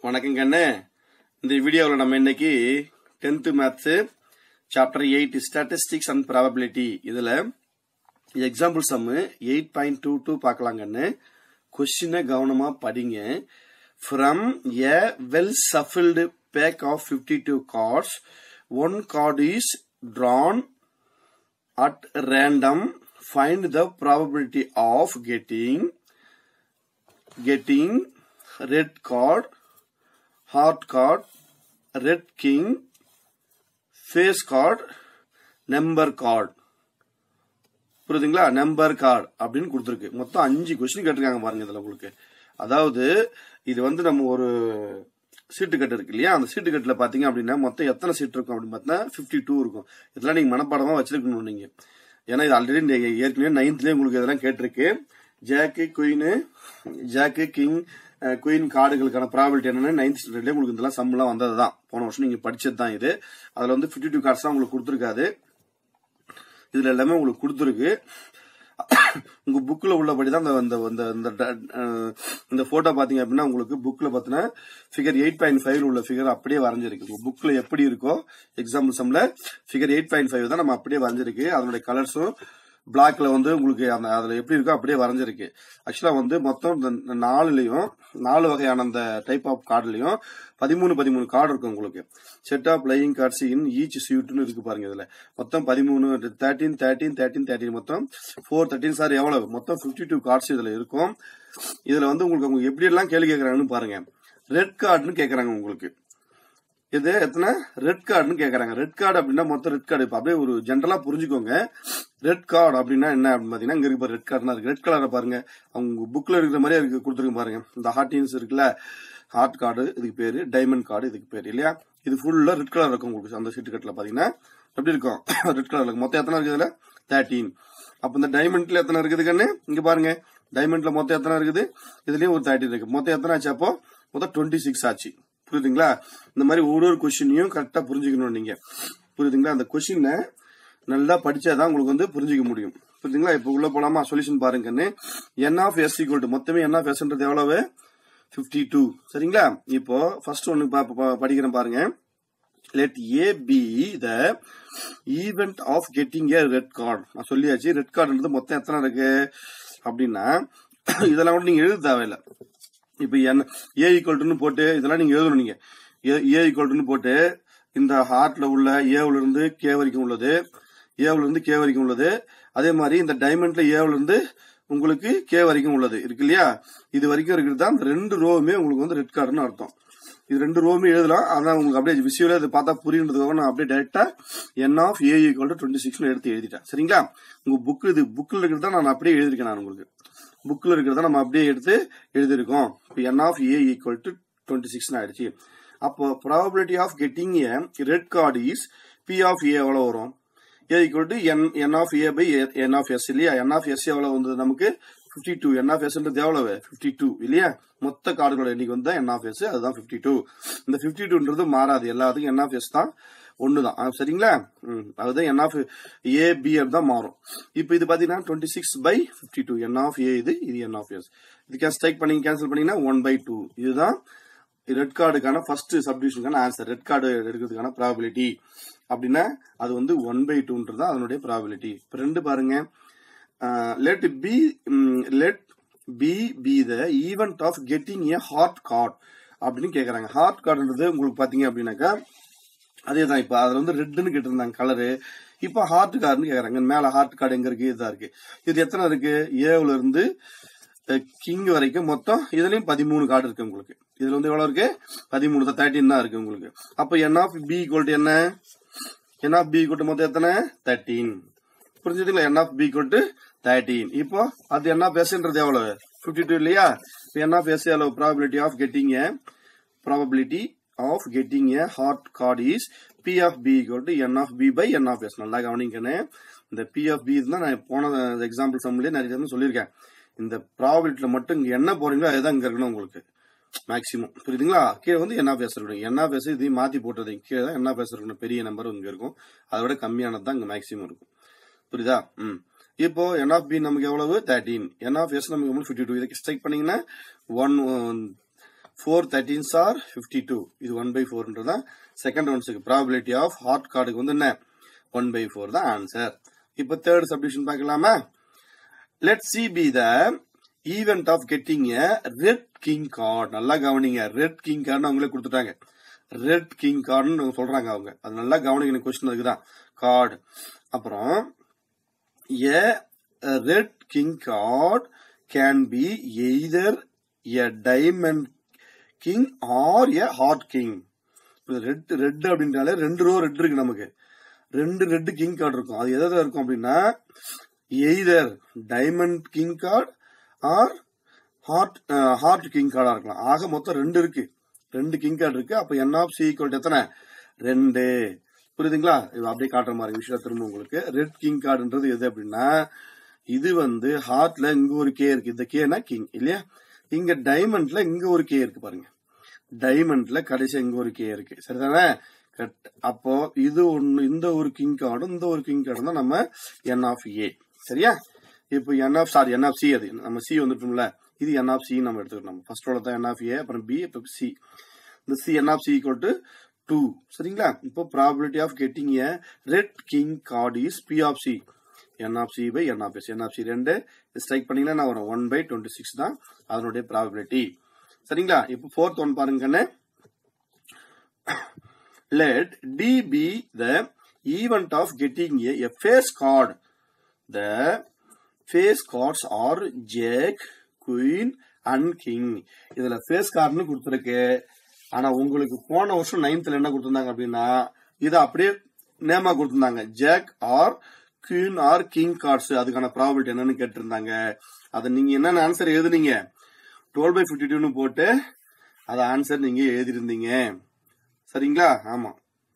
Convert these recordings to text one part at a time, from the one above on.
வணக்கம் கண்ணு இந்த வீடியோவில் நம்ம இன்னைக்கு tenth maths chapter eight statistics and probability இதுல example sum eight point two two பார்க்கலாம் கண்ணு கொஸ்டினை கவனமா படிங்க from a well shuffled pack of fifty two cards one card is drawn at random find the probability of getting getting red card heart card red king face card number card புரியுதுங்களா number card அப்படின்னு கொடுத்துருக்கு மொத்தம் அஞ்சு question கேட்டிருக்காங்க பாருங்க இதுல உங்களுக்கு அதாவது இது வந்து நம்ம ஒரு சீட்டு கட்டு இருக்கு இல்லையா அந்த சீட்டு கட்டுல பாத்தீங்க அப்படின்னா மொத்தம் எத்தனை சீட் இருக்கும் அப்படின்னு பார்த்தீங்கன்னா ஃபிஃப்டி டூ இருக்கும் இதெல்லாம் நீங்க மனப்பாடமா வச்சிருக்கணும் நீங்க ஏன்னா இது ஆல்ரெடி நீங்க ஏற்கனவே நைன்த்லயே உங்களுக்கு இதெல்லாம் கேட்டிருக்கு jack queen jack king queen கார்டுகளுக்கான ப்ராபிலிட்டி என்னன்னு நைன்த் ஸ்டாண்டர்ட்லயே உங்களுக்கு இதெல்லாம் சம்லாம் வந்தது தான் போன வருஷம் நீங்க படிச்சது தான் இது அதுல வந்து ஃபிஃப்டி டூ கார்ட்ஸ் தான் உங்களுக்கு கொடுத்துருக்காது இதுல எல்லாமே உங்களுக்கு கொடுத்துருக்கு உங்க புக்ல உள்ளபடி தான் இந்த இந்த இந்த அஹ், இந்த போட்டோ பாத்தீங்க அப்படின்னா உங்களுக்கு புக்ல பாத்தீங்கன்னா ஃபிகர் எயிட் பாயிண்ட் ஃபைவ் உள்ள ஃபிகர் அப்படியே வரைஞ்சிருக்கு உங்க புக்ல எப்படி இருக்கோ எக்ஸாம்பிள் சம்ல ஃபிகர் எயிட் பாயிண்ட் ஃபைவ் தான் நம்ம அப்படியே வரைஞ்சிருக்கு அதனுடைய கலர்ஸும் பிளாக்ல வந்து உங்களுக்கு அந்த அதுல எப்படி இருக்கோ அப்படியே வரைஞ்சிருக்கு ஆக்சுவலா வந்து மொத்தம் இந்த நாலுலயும் நாலு வகையான அந்த டைப் ஆஃப் கார்டுலயும் பதிமூணு பதிமூணு கார்டு இருக்கும் உங்களுக்கு set of playing cards in each சீட்னு இருக்கு பாருங்க இதுல மொத்தம் பதிமூணு தேர்ட்டீன் தேர்ட்டீன் தேர்ட்டீன் தேர்ட்டீன் மொத்தம் ஃபோர் தேர்ட்டீன் சார் எவ்வளவு மொத்தம் பிப்டி டூ கார்ட்ஸ் இதுல இருக்கும் இதுல வந்து உங்களுக்கு அவங்க எப்படி எல்லாம் கேள்வி கேட்கறாங்கன்னு பாருங்க ரெட் கார்டுன்னு கேக்குறாங்க உங்களுக்கு இது எத்தனை ரெட் கார்டுன்னு கேக்குறாங்க ரெட் கார்டு அப்படின்னா மொத்தம் ரெட் கார்டு இப்ப அப்படியே ஒரு ஜென்ரலா புரிஞ்சுக்கோங்க ரெட் கார்டு அப்படின்னா என்ன அப்படின்னு பாத்தீங்கன்னா இங்க இருக்கு ரெட் கார்டுனா இருக்கு ரெட் கலரை பாருங்க அவங்க புக்ல இருக்கிற மாதிரியே இருக்கு கொடுத்துருக்கு பாருங்க இந்த ஹார்டின்ஸ் இருக்குல்ல ஹார்ட் கார்டு இதுக்கு பேரு டைமண்ட் கார்டு இதுக்கு பேரு இல்லையா இது ஃபுல்லா ரெட் கலர் இருக்கும் உங்களுக்கு அந்த சீட்டு கட்டில பாத்தீங்கன்னா எப்படி இருக்கும் ரெட் கலர்ல இருக்கும் மொத்தம் எத்தனை இருக்குது இதுல தேர்ட்டீன் அப்ப இந்த டைமண்ட்ல எத்தனை இருக்குது கண்ணு இங்க பாருங்க டைமண்ட்ல மொத்தம் எத்தனை இருக்குது இதுலயும் ஒரு தேர்ட்டின் இருக்கு மொத்தம் எத்தனை ஆச்சு அப்போ மொத்தம் டுவெண்ட்டி சிக்ஸ் ஆச்சு புரியுதுங்களா இந்த மாதிரி ஒரு ஒரு கொஸ்டினையும் கரெக்டா புரிஞ்சுக்கணும் நீங்க புரியுதுங்களா அந்த கொஸ்டினை நல்லா படிச்சாதான் உங்களுக்கு வந்து புரிஞ்சுக்க முடியும் புரியுதுங்களா இப்ப உள்ள போலாமா சொல்யூஷன் பாருங்கன்னு என் ஆஃப் எஸ் ஈக்குவல் மொத்தமே என் ஆஃப் எஸ்ன்றது எவ்வளவு 52 டூ சரிங்களா இப்போ ஃபர்ஸ்ட் ஒன்னு பா- பா- படிக்கிறேன் பாருங்க let A be the event of getting a red card நான் சொல்லியாச்சு ரெட் கார்டுன்றது மொத்தம் எத்தனை இருக்கு அப்படின்னா இதெல்லாம் கூட நீங்க எழுத தேவையில்ல இப்ப என்ன ஏ ஈக்குவல்டுன்னு போட்டு இதெல்லாம் நீங்க எழுதணும் நீங்க ஏ ஈக்குவல்டுன்னு போட்டு இந்த ஹார்ட்ல உள்ள ஏவுல இருந்து கே வரைக்கும் உள்ளது ஏவுல இருந்து கே வரைக்கும் உள்ளது அதே மாதிரி இந்த டைமண்ட்ல ஏவுல இருந்து உங்களுக்கு கே வரைக்கும் உள்ளது இருக்கு இல்லையா இது வரைக்கும் இருக்கிறது தான் இந்த ரெண்டு ரோவுமே உங்களுக்கு வந்து ரெட் கார்டுன்னு அர்த்தம் இது ரெண்டு ரோவுமே எழுதலாம் ஆனா உங்களுக்கு அப்படியே விசுவலா இது பார்த்தா புரியுன்றதுக்காக நான் அப்படியே டைரக்டா N of A equal to twenty six எடுத்து எழுதிட்டேன் சரிங்களா உங்க புக் இது புக்ல இருக்கிறதா நான் அப்படியே எழுதிருக்கேன் நான் உங்களுக்கு புக்ல இருக்கிறத நம்ம அப்படியே எடுத்து எழுதிருக்கோம் இப்போ என் of A equal to twenty six ஆயிடுச்சு அப்போ probability of getting a red card is P of A எவ்வளவு வரும் A equal to N N of A by N of S இல்லையா என் ஆஃப் எஸ் எவ்வளவு வந்தது நமக்கு 52 டூ என் ஆஃப் எஸ்ன்றது எவ்வளவு 52 டூ இல்லையா மொத்த கார்டுகளோட எண்ணிக்கை வந்து என் ஆஃப் எஸ் அதுதான் 52 டூ இந்த 52 டூன்றது மாறாது எல்லாத்துக்கும் என் ஆஃப் எஸ் தான் ஒண்ணுதான் ஆ, சரிங்களா ம், அதுதான் என் ஆஃப் ஏ பி தான் மாறும் இப்போ இது பாத்தீங்கன்னா twenty six by fifty two N of A இது இது என் ஆஃப் எஸ் இது கேன் ஸ்ட்ரைக் பண்ணி கேன்சல் பண்ணீங்கன்னா ஒன் பை டூ இதுதான் ரெட் கார்டுக்கான ஃபர்ஸ்ட் சப்டிவிஷனுக்கான ஆன்சர் ரெட் கார்டு எடுக்கிறதுக்கான ப்ராபிலிட்டி அப்படின்னா அது வந்து ஒன் பை டூன்றது தான் அதனுடைய ப்ராபிலிட்டி இப்போ ரெண்டு பாருங்க let B let B B the event of getting a heart card அப்படின்னு கேக்குறாங்க ஹார்ட் கார்டுன்றது உங்களுக்கு பாத்தீங்க அப்படின்னாக்கா அதே தான் இப்போ அதுல வந்து ரெட்னு கேட்டிருந்தாங்க கலரு இப்போ ஹார்ட் கார்டுன்னு கேக்குறாங்க மேல ஹார்ட் கார்டு எங்க இருக்கு இதுதான் இருக்கு இது எத்தனை இருக்கு ஏவுல இருந்து கிங் வரைக்கும் மொத்தம் இதுலயும் பதிமூணு கார்டு இருக்கு உங்களுக்கு இதுல வந்து எவ்வளவு இருக்கு பதிமூணு தான் தேர்ட்டின் தான் இருக்கு உங்களுக்கு அப்ப என் ஆஃப் பி ஈக்குவல் என்ன என் ஆஃப் பி ஈக்குவல் மொத்தம் எத்தனை தேர்ட்டீன் புரிஞ்சுதுங்களா N of B equal thirteen இப்போ அது என் ஆஃப் எஸ்ன்றது எவ்வளவு பிப்டி டூ இல்லையா என் ஆஃப் எஸ் எவ்வளவு probability of getting a probability of getting a hot card is P of B equal to N of B by N of S. நல்லா கவனிக்கணும் இந்த P of B தான் நான் போன example சம்லயே நிறைய தடவை சொல்லியிருக்கேன் இந்த ப்ராபிலிட்டில மட்டும் இங்க என்ன போறீங்களோ அதுதான் இங்க இருக்கணும் உங்களுக்கு மேக்ஸிமம் புரியுதுங்களா கீழே வந்து என்ன பேச இருக்கணும் என்ன பேச இதையும் மாத்தி போட்டது கீழே தான் என்ன பேச இருக்கணும் பெரிய நம்பர் இங்க இருக்கும் அதை விட கம்மியானது தான் இங்க மேக்ஸிமம் இருக்கும் புரியுதா ம் இப்போ என் ஆஃப் பி நமக்கு எவ்வளவு தேர்ட்டீன் என் ஆஃப் எஸ் நமக்கு ஃபிஃப்டி டூ இதுக்கு ஸ்ட்ரைக் பண்ணீங்கன்னா one four thirteens are fifty two இது ஒன் பை ஃபோர்ன்றதான் செகண்ட் ஒன்ஸுக்கு ப்ராபிலிட்டி ஆஃப் ஹாட் கார்டுக்கு வந்து என்ன ஒன் பை ஃபோர் தான் ஆன்சர் இப்போ தேர்ட் சப்டிஷன் பார்க்கலாமா let C be the event of getting a red king card நல்லா கவனிங்க ரெட் கிங் கார்டு அவங்களே கொடுத்துட்டாங்க ரெட் கிங் கார்டுன்னு சொல்றாங்க அவங்க அது நல்லா கவனிக்கணும் கொஸ்டின் அதுக்குதான் கார்டு அப்புறம் a red king card can be either a diamond king or a heart king red red அப்படின்றாலே ரெண்டு ரோ ரெட் இருக்கு நமக்கு ரெண்டு ரெட் கிங் கார்டு இருக்கும் அது எதாவது இருக்கும் அப்படின்னா either diamond king card or heart heart king கார்டா இருக்கலாம் ஆக மொத்தம் ரெண்டு இருக்கு ரெண்டு கிங் கார்டு இருக்கு அப்ப என் ஆஃப் சி ஈக்குவல் எத்தனை ரெண்டு புரியுதுங்களா இது அப்படியே காட்டுற மாதிரி விஷயம் திரும்ப உங்களுக்கு ரெட் கிங் கார்டுன்றது எது அப்படின்னா இது வந்து ஹார்ட்ல இங்க ஒரு கே இருக்கு இந்த கேனா கிங் இல்லையா இங்க டைமண்ட்ல இங்க ஒரு கே இருக்கு பாருங்க டைமண்ட்ல கடைசி இங்க ஒரு கே இருக்கு சரிதானே கட் அப்போ இது ஒன்னு இந்த ஒரு கிங் கார்டும் இந்த ஒரு கிங் கார்டும் தான் நம்ம என் ஆஃப் ஏ சரியா இப்போ என் of sorry n of C அது நம்ம சி வந்துட்டோம்ல இது என் ஆஃப் சி நம்ம எடுத்துக்கணும் நம்ம ஃபர்ஸ்ட் ரோல தான் என் ஆஃப் ஏ அப்புறம் பி இப்போ சி இந்த C n of C equal to two சரிங்களா இப்போ probability of getting a red king card is P of C n of C by N of S n of C ரெண்டு strike பண்ணீங்கன்னா நான் வரும் one by twenty six தான் அதனுடைய probability சரிங்களா இப்போ ஃபோர்த் ஒன் பாருங்க கண்ணு let D be the event of getting a, a face card. The face cards are Jack, Queen and King. இதுல ஃபேஸ் கார்டுன்னு கொடுத்துருக்கு ஆனா உங்களுக்கு போன வருஷம் நைன்த்ல என்ன கொடுத்திருந்தாங்க அப்படின்னா இதை அப்படியே நேமா கொடுத்திருந்தாங்க jack or queen or king cards அதுக்கான ப்ராபிலிட்டி என்னன்னு கேட்டிருந்தாங்க அதை நீங்க என்னென்ன ஆன்சர் எழுதுனீங்க டுவெல் பை ஃபிஃப்டி டூன்னு போட்டு அதை ஆன்சர் நீங்க எழுதிருந்தீங்க சரிங்களா ஆமா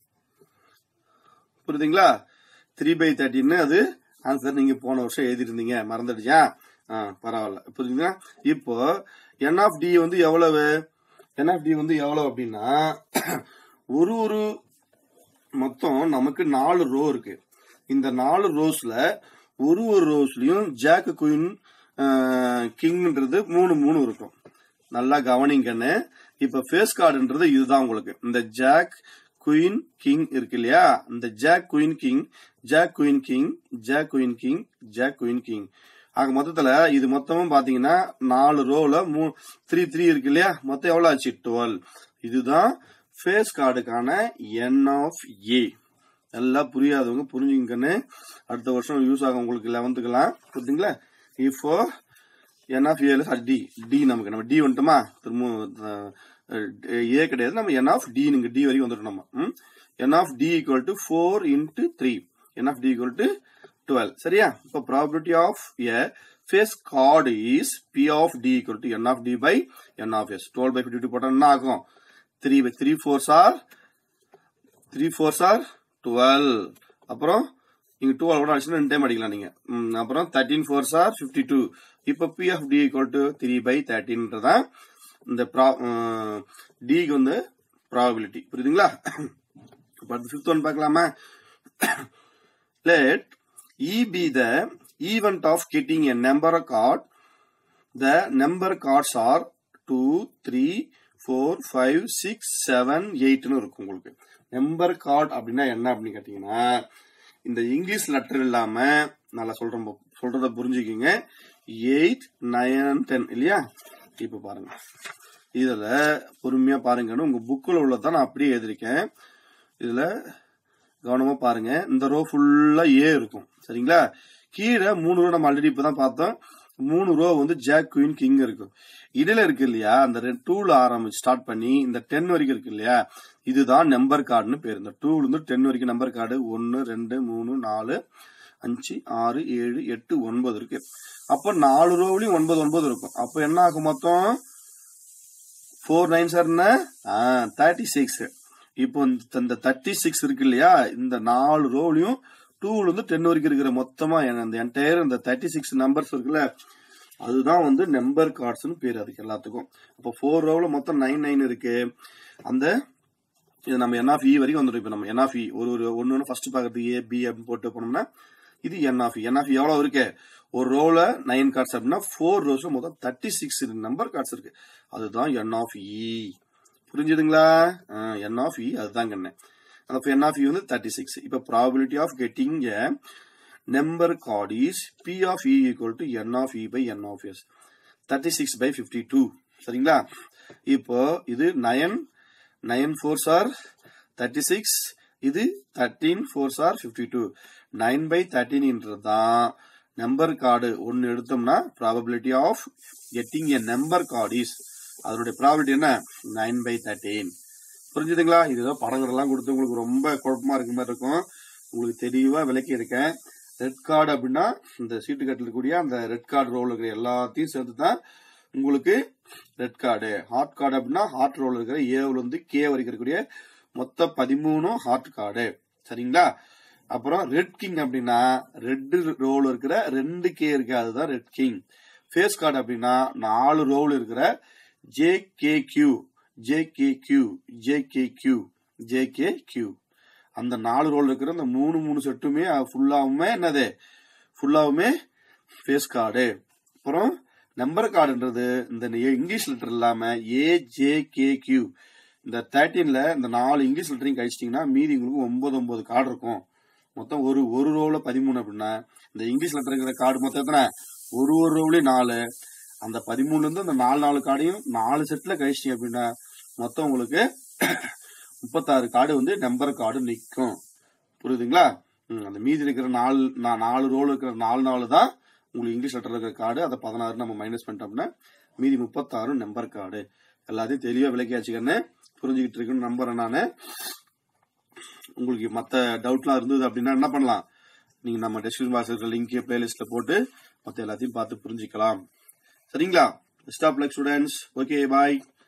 புரியுதுங்களா த்ரீ பை தேர்ட்டின்னு அது ஆன்சர் நீங்க போன வருஷம் எழுதிருந்தீங்க மறந்துடுச்சா ஆ பரவாயில்ல புரியுதுங்களா இப்போ என் ஆஃப் டி வந்து எவ்வளவு என் ஆஃப் டி வந்து எவ்வளவு அப்படின்னா ஒரு ஒரு மொத்தம் நமக்கு நாலு ரோ இருக்கு இந்த நாலு ரோஸ்ல ஒரு ஒரு ரோஸ்லயும் ஜாக் குயின் கிங்ன்றது மூணு மூணு இருக்கும் நல்லா கவனிங்கன்னு இப்ப ஃபேஸ் கார்டுன்றது இதுதான் உங்களுக்கு இந்த ஜாக் குயின் கிங் இருக்கு இல்லையா இந்த jack queen king jack queen king jack queen king jack queen king ஆக மொத்தத்துல இது மொத்தமும் பாத்தீங்கன்னா நாலு ரோல மூ த்ரீ த்ரீ இருக்கு இல்லையா மொத்தம் எவ்வளவு ஆச்சு டுவெல் இதுதான் ஃபேஸ் கார்டுக்கான என் ஆஃப் ஏ நல்லா புரியாதவங்க புரிஞ்சுங்கன்னு அடுத்த வருஷம் யூஸ் ஆகும் உங்களுக்கு லெவன்த்துக்கெல்லாம் புரியுதுங்களா இப்போ என் ஆஃப் ஏல சாரி டி டி நமக்கு நம்ம டி வந்துட்டோமா திரும்ப ஏ கிடையாது நம்ம என் ஆஃப் டி நீங்க டி வரைக்கும் வந்துட்டோம் நம்ம n of D equal to four into three n of D equal to twelve சரியா இப்போ probability of a face card is P of D equal to n of D by N of S twelve by fifty two போட்டா என்ன ஆகும் three by three fours or three fours or twelve அப்புறம் இங்க twelve கூட அடிச்சுன்னா ரெண்டு time அடிக்கலாம் நீங்க ம், அப்புறம் thirteen fours or fifty two இப்போ P of D equal to three by தேர்ட்டின்றதான் இந்த டிக்கு வந்து ப்ராபபிலிட்டி புரியுதுங்களா இப்போ அடுத்து ஃபிஃப்த் ஒன் பார்க்கலாமா let E be the event of getting a number card. The number cards are 2, 3, 4, 5, 6, 7, 8 னு இருக்கும் உங்களுக்கு நம்பர் கார்டு அப்படின்னா என்ன அப்படின்னு கேட்டீங்கன்னா இந்த இங்கிலீஷ் லெட்டர் இல்லாம நல்லா சொல்றேன் பு- சொல்றத புரிஞ்சுக்கிங்க எயிட் நைன் டென் இல்லையா இப்ப பாருங்க இதுல பொறுமையா பாருங்கன்னு உங்க புக்கில் உள்ளதான் நான் அப்படியே எழுதிருக்கேன் இதுல கவனமா பாருங்க இந்த ரோ ஃபுல்லா ஏ இருக்கும் சரிங்களா கீழே மூணு ரோ நம்ம ஆல்ரெடி இப்பதான் பார்த்தோம் மூணு ரோ வந்து ஜாக் குயின் கிங் இருக்கும் இடையில இருக்கு இல்லையா அந்த டூல ஆரம்பிச்சு ஸ்டார்ட் பண்ணி இந்த டென் வரைக்கும் இருக்கு இல்லையா இதுதான் நம்பர் கார்டுன்னு பேர் இந்த டூல இருந்து டென் வரைக்கும் நம்பர் கார்டு ஒன்னு ரெண்டு மூணு நாலு அஞ்சு ஆறு ஏழு எட்டு ஒன்பது இருக்கு அப்போ நாலு ரோவிலையும் ஒன்பது ஒன்பது இருக்கும் அப்போ என்ன ஆகும் மொத்தம் ஃபோர் நைன் சார் என்ன தேர்ட்டி சிக்ஸ் இப்போ இந்த- இந்த தேர்ட்டி சிக்ஸ் இருக்கு இல்லையா இந்த நாலு ரோவ்லயும் டூல இருந்து டென் வரைக்கும் இருக்கிற மொத்தமா என- இந்த என்டையர் இந்த தேர்ட்டி சிக்ஸ் நம்பர்ஸ் இருக்குல்ல அதுதான் வந்து நம்பர் கார்ட்ஸ்னு பேர் அதுக்கு எல்லாத்துக்கும் அப்போ ஃபோர் ரோவ்ல மொத்தம் நைன் நைன் இருக்கு அந்த இது நம்ம என் ஆஃப் இ வரைக்கும் வந்துடும் இப்போ நம்ம என் ஆஃப் இ ஒரு ஒரு ஒன்று ஒன்று ஃபர்ஸ்ட் பார்க்கறது ஏ பி அப்படின்னு போட்டு போனோம்னா இது என் ஆஃப் என் ஆஃப் எவ்வளவு இருக்கு ஒரு ரோல நைன் கார்ட்ஸ் அப்படின்னா ஃபோர் ரோஸ்ல மொத்தம் தேர்ட்டி சிக்ஸ் நம்பர் கார்ட்ஸ் இருக்கு அதுதான் என் ஆஃப் இ புரிஞ்சுதுங்களா என் ஆஃப் இ அதுதான் கண்ணு அந்த என் ஆஃப் இ வந்து தேர்ட்டி சிக்ஸ் இப்போ probability of getting a number card is P of E equal to n of E by N of S thirty six by fifty two சரிங்களா இப்போ இது nine nine fours or thirty six இது thirteen fours or fifty two nine by தேர்ட்டீன்ன்றது தான் number card ஒன்னு எடுத்தோம்னா probability of getting a number card is அதனுடைய probability என்ன நைன் பை தேர்ட்டீன் புரிஞ்சுதுங்களா இது ஏதோ படங்கள்லாம் கொடுத்து உங்களுக்கு ரொம்ப குழப்பமா இருக்க மாதிரி இருக்கும் உங்களுக்கு தெளிவா விளக்கி இருக்கேன் ரெட் கார்டு அப்படின்னா இந்த சீட்டு கட்டில் இருக்கக்கூடிய அந்த ரெட் கார்டு ரோல் இருக்கிற எல்லாத்தையும் சேர்த்து தான் உங்களுக்கு ரெட் கார்டு ஹாட் கார்டு அப்படின்னா ஹாட் ரோல் இருக்கிற ஏவில் இருந்து கே வரைக்கும் இருக்கக்கூடிய மொத்த பதிமூணும் ஹாட் கார்டு சரிங்களா அப்புறம் ரெட் கிங் அப்படின்னா ரெட் ரோல் இருக்கிற ரெண்டு கே இருக்கு அதுதான் ரெட் கிங் ஃபேஸ் கார்டு அப்படின்னா நாலு ரோல் இருக்கிற J K Q J K Q J K Q J K Q அந்த நாலு ரோல் இருக்கிற அந்த மூணு மூணு செட்டுமே ஃபுல்லாவுமே என்னது ஃபுல்லாவுமே ஃபேஸ் கார்டு அப்புறம் நம்பர் கார்டுன்றது இந்த இங்கிலீஷ் லெட்டர் இல்லாம ஏ ஜே கே கியூ இந்த தேர்ட்டீன்ல இந்த நாலு இங்கிலீஷ் லெட்டரையும் கழிச்சிட்டீங்கன்னா மீதி உங்களுக்கு ஒன்பது ஒன்பது கார்டு இருக்கும் மொத்தம் ஒரு ஒரு ரோல பதிமூணு அப்படின்னா இந்த இங்கிலீஷ் லெட்டர் இருக்கிற கார்டு மொத்தம் எத்தனை ஒரு ஒரு ரோவ்லயும் நாலு அந்த பதிமூணுல இருந்து அந்த நாலு நாலு கார்டையும் நாலு செட்ல கழிச்சிட்டீங்க அப்படின்னா மொத்தம் உங்களுக்கு முப்பத்தாறு கார்டு வந்து நம்பர் கார்டு நிற்கும் புரியுதுங்களா ம், அந்த மீதி இருக்கிற நாலு நா- நாலு ரோல் இருக்கிற நாலு நாலு தான் உங்களுக்கு இங்கிலீஷ் லெட்டர் இருக்கிற கார்டு அதை பதினாறு நம்ம மைனஸ் பண்ணிட்டோம்னா மீதி முப்பத்தாறு நம்பர் கார்டு எல்லாத்தையும் தெளிவா விளக்கியாச்சுக்கன்னு புரிஞ்சுக்கிட்டு இருக்குன்னு நம்புறேன் நான் உங்களுக்கு மற்ற டவுட்லாம் இருந்தது அப்படின்னா என்ன பண்ணலாம் நீங்க நம்ம டெஸ்கிரிப்ஷன் பாக்ஸ் இருக்கிற லிங்க் பிளேலிஸ்ட்ல போட்டு மற்ற எல்லாத்தையும் பார்த்து புரிஞ்சுக்கலாம் சரிங்களா ஸ்டாப் லைக் ஸ்டூடெண்ட்ஸ் ஓகே பாய்